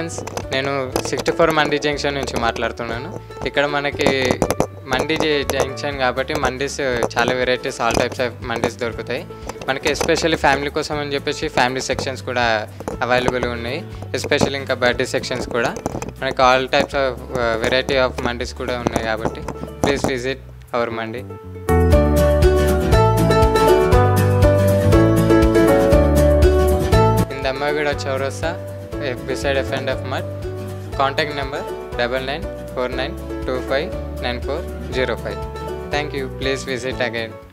Friends నేను sixty four మండి junction నుంచి మాట్లాడుతున్నాను ఇక్కడ మనకి మండి జ- జంక్షన్ కాబట్టి మండీస్ చాలా varieties all types of mandis దొరుకుతాయి మనకి ఎస్పెషల్లీ ఫ్యామిలీ కోసం అని చెప్పేసి ఫ్యామిలీ సెక్షన్స్ కూడా అవైలబుల్ ఉన్నాయి ఎస్పెషల్లీ ఇంకా బర్త్డే సెక్షన్స్ కూడా మనకి all types of variety of mandis కూడా ఉన్నాయి కాబట్టి please visit our mandi in Dammagada Chaurasa, eh, beside F and F Mart. Contact number double nine four nine two five nine four zero five. Thank you. Please visit again.